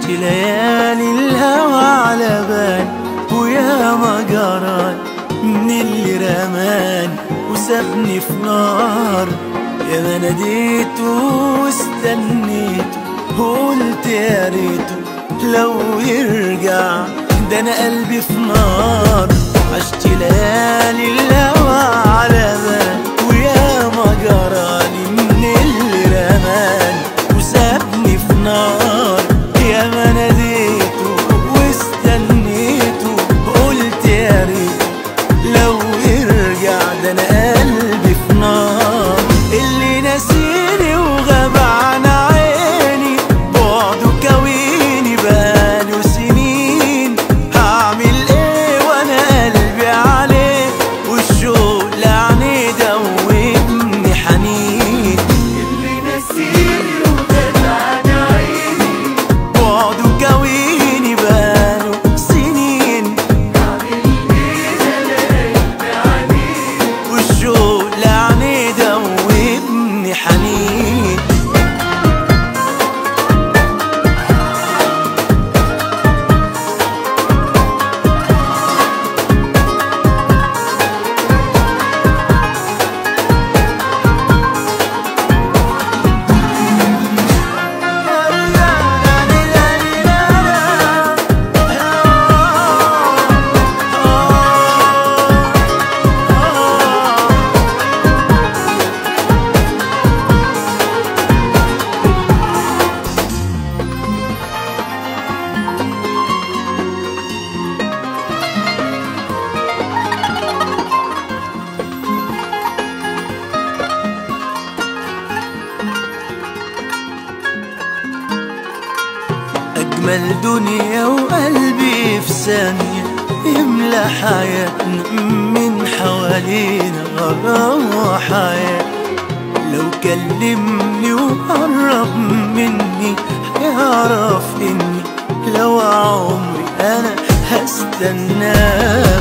ليالي الهوى على بال ويا ما جرى من اللي رماني وسابني في نار يا ما ناديته واستنيته وقلت يا ريته لو يرجع ده انا قلبي في نار عشت ليالي الهوى على بال ويا ما جرالي من اللي رماني وسابني في نار يا ما ناديته واستنيته قلت يا ريت لو يرجع ده انا قلبي في نار اللي ناسيني وغاب عن عيني بعده كويني بقاله سنين هعمل ايه وانا قلبي عليه والشوق لعني دوبني حنين اللي نسيني وغاب عن عيني بعده كويني بقاله سنين عامل ايه ده انا قلبي عليه والشوق لعني دوبني حنين أجمل دنيا وقلبي في ثانية يملى حياتنا من حوالينا غرام وحياة لو كلمني وقرب مني هيعرف إني لو عمري أنا هستناه